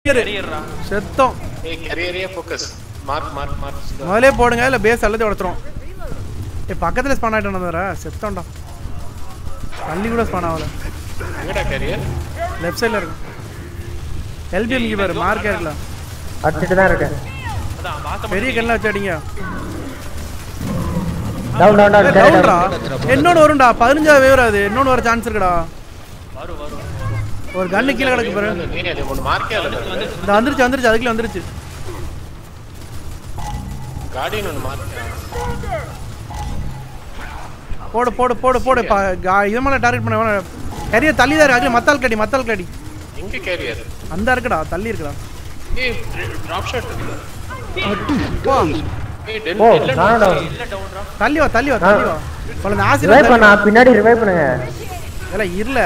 கேரியர்ரா செத்தோம் ஏய் கரியரே ஃபோக்கஸ் மார்க் மார்க் மார்க் முதலே போடுங்க இல்ல பேஸ் அல்லது உடச்சிரும் ஏ பக்கத்துல ஸ்பான் ஆயிட்டு வர செத்தோம்டா தள்ளி கூட ஸ்பான் ஆகல எங்கடா கரியர் லெஃப்ட் சைடுல இருக்கு எல்பிஎம் இங்க பாரு மார்க் இருக்குல்ல அடிச்சுட்டு தான் இருக்கேன் அதான் மாத்த பெரிய கல்ல வச்சு அடிங்க டவுன் டவுன் டவுன் டவுன்டா இன்னொன்னு வரும்டா பதினஞ்சாவது வேவ் அது இன்னொன்னு வர சான்ஸ் இருக்குடா வரும் வரும் ஒரு கண்ணு கீழே கிடக்கு பாரு ஏய் அது ஒன்னு மார்க்கே ஆகல இந்த வந்துருச்சு வந்துருச்சு அதுக்குள்ள வந்துருச்சு கார்டியன் ஒன்னு மார்க் போடு போடு போடு போடு பா- கா- இது மேலே டார்கெட் பண்ண கரியர் தள்ளி தான் இருக்கு அதுல மத்தால் கடி மத்தால் கடி எங்க கேரியர் அந்த இருக்குடா தள்ளி இருக்குடா ஏய் டிராப் ஷாட் இருக்கு போ ஏய் டென் ஓ இல்ல நானும் டவுன் இல்ல டவுன்ரா தள்ளி வா தள்ளி வா தள்ளி வா உள்ள இந்த ரிவைவ் ஆசீர்வாதம் பண்ணா பின்னாடி ரிவைவ் பண்ணுங்க இல்ல இருல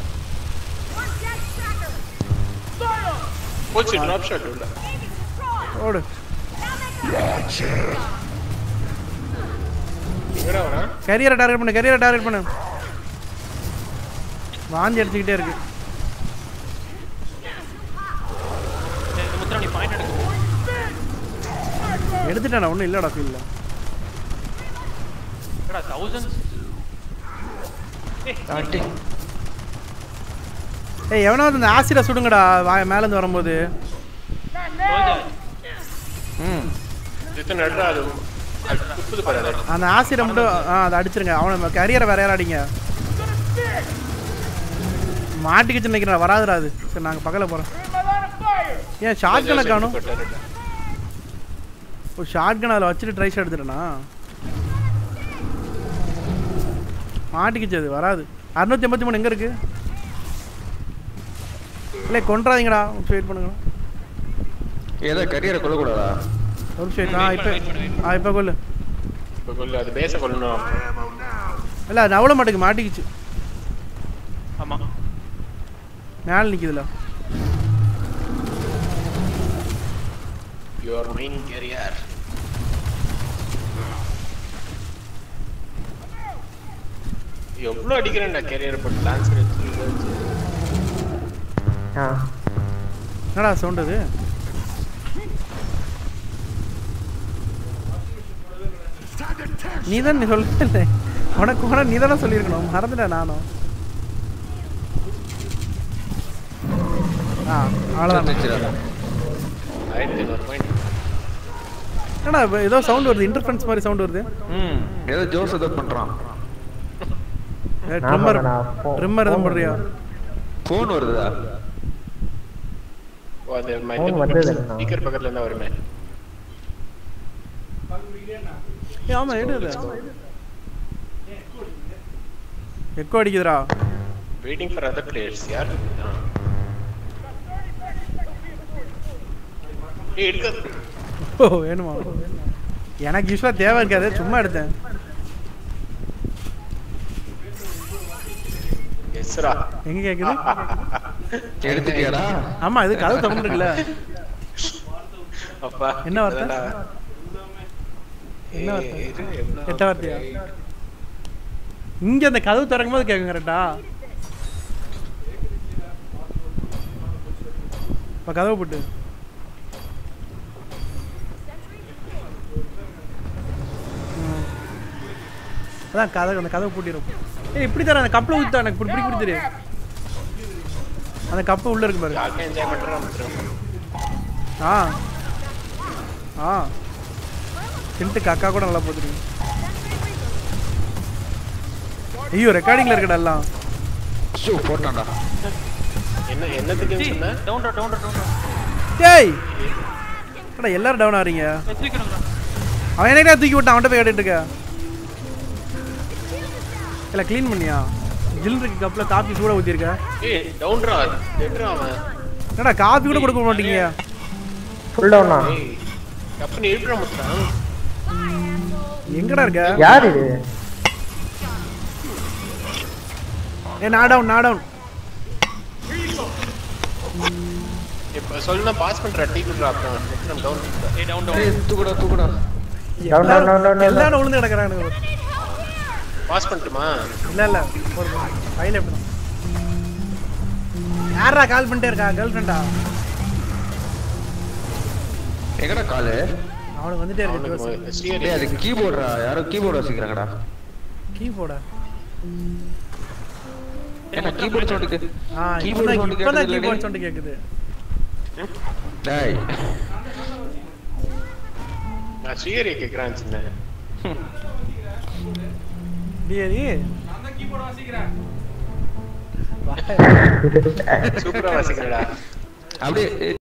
போச்சு டிராப் ஷாட் உள்ள ஓடு எங்கடா வரா கரியரை டார்கெட் பண்ணு கரியரை டார்கெட் பண்ணு வாந்தி அடிச்சுக்கிட்டே இருக்கு இந்த முத்திரம் நீ பாயிண்ட் எடுக்க எடுத்துட்டேன் ஒன்றும் இல்லடா ஃபீல்ல என்னடா தௌசண்ட் ஏய் எவனாவது இந்த ஆசிட சுடுங்கடா வா மேலேருந்து வரும்போது ம் எத்தனை நடுறா அது அது குத்துது பாரு அது அந்த ஆசிட மட்டும் ஆ அதை அடிச்சிருங்க அவனை கரியரை வேற யாரும் அடிங்க மாட்டிக்கிச்சு நினைக்கிறேன் வராதுடா அது சரி நாங்கள் பக்கத்தில் போகிறோம் ஏன் ஷார்ட் கணக்கு காணும் ஒரு ஷார்ட் கன் அதில் வச்சுட்டு ட்ரை ஷாட் எடுத்துட்டேனா மாட்டிக்கிச்சு அது வராது அறுநூத்தி எண்பத்தி மூணு எங்கே இருக்கு இல்லை கொன்றாதீங்கடா ஒரு நிமிஷம் வெயிட் பண்ணுங்க ஏதோ கரியரை கொள்ளக்கூடாதா ஒரு நிமிஷம் wait. ஆ இப்போ ஆ இப்போ கொல்லு இப்ப கொல்லு அது பேச கொல்லணும் இல்லை அது அவ்வளோ மாட்டுக்கு மாட்டிக்கிச்சு ஆமா மேலே நிற்கிதுல யுவர் மெயின் கேரியர் எவ்வளவு அடிக்கிறேன்டா கேரியர் போட்டு லான்ஸ் எடுத்து ஆ என்னடா சவுண்ட் அது நீ தான் நீ சொல்லல உனக்கு கூட நீ தானே சொல்லியிருக்கணும் மறந்துட்டேன் நானும் ஆ அவ்வளோதான் ஆயிரத்தி ஐநூறு பாயிண்ட் என்னடா இப்ப ஏதோ சவுண்ட் வருது இன்டர்ஃபரன்ஸ் மாதிரி சவுண்ட் வருது ம் ஏதோ ஜோஸ் ஏதோ பண்றான் ட்ரிம்மர் ஆமாடா, phone- ட்ரிம்மர் எதுவும் phone போடுறியா ஃபோன் வருதா ஓ அது Phone வந்தது இல்லைண்ணா. ஸ்பீக்கர் பக்கத்துல இருந்தா வருமே ஏ ஆமா எடுது எக்கோ அடிக்குதுடா வெயிட்டிங் ஃபார் அதர் பிளேயர்ஸ் யார் ஆ. ஏய் எடுக்காது ஓ வேணுமா எனக்கு யூஸ்வலாக தேவை இருக்காது சும்மா எடுத்தேன் எஸ்ரா எங்க கேக்குது எடுத்துட்டியாடா ஆமா இது கதவு திறந்து இருக்குல்ல அப்பா என்ன வார்த்தை? என்னடா? என்ன ஏய், வார்த்தை? இரு, எவ்வளவு எட்ட வார்த்தையா? இங்க அந்த கதவு திறக்கும் போது கேட்கும் கரெக்டா இப்ப கதவு போட்டு ம். அதான் கதவு அந்த கதவு பூட்டிடும் ஏய் இப்படி தர அந்த கப்பில் ஊத்தா எனக்கு இப்படி இப்படி தெரியும் அந்த கப்பு உள்ள இருக்கு பாரு யாருக்கும் என்ஜாய் பண்றோம் ஆ ஆ தின்ட்டு அக்கா கூட நல்லா போத்துருங்க ஐயோ ரெக்கார்டிங்ல இருக்கடா எல்லாம் ஷூ போட்டான்டா என்ன என்னத்துக்குன்னு சொன்ன டவுன்ரா டவுன்ரா டவுன்ரா டேய் என்னடா எல்லாரும் டவுன் ஆறீங்க தூக்கணும்டா அவன் என்னடா தூக்கி விட்டான் அவன்கிட்ட போய் கேட்டுட்டு இருக்க இல்ல க்ளீன் பண்ணியா ஜில் இருக்கு கப்பில் காஃபி சூட ஊற்றிருக்க ஏய் டவுன்ரா டெட்ரா அவன் என்னடா காஃபி கூட கொடுக்க மாட்டீங்க ஃபுல் டவுனா ஏய் கப்பனி இருக்கிற முத்தான் எங்கடா இருக்க யார் இது ஏ நான் டவுன் நான் டவுன் இப்ப சொல்லுனா பாஸ் பண்ற டீ குடுறா அப்புறம் நம்ம டவுன் ஏய் டவுன் டவுன் ஏய் தூக்குடா தூக்குடா டவுன் டவுன் டவுன் டவுன் எல்லாரும் விழுந்து கிடக்குறானுங்க பாஸ் பண்ணட்டுமா இல்ல இல்ல ஒரு ஃபைல் எப்படி யாரா கால் பண்ணிட்டே இருக்கா கேர்ள் ஃப்ரெண்டா எங்கடா காலு அவனுக்கு வந்துட்டே இருக்கு அவனுக்கு ஸ்ரீஹரி டேய் அது கீபோர்டா யாரோ கீபோர்டு வச்சுக்கிறாங்கடா கீபோர்டா என்ன கீபோர்டு சவுண்டுக்கு ஆ கீபோர்டு இப்பதான் சவுண்ட் இப்பதான் கேக்குது கீபோர்ட் சவுண்ட் கேக்குது டேய் நான் ஸ்ரீஹரி கேக்குறான் சின்ன டியரி சூப்பரா வாசிக்கிறடா அப்படியே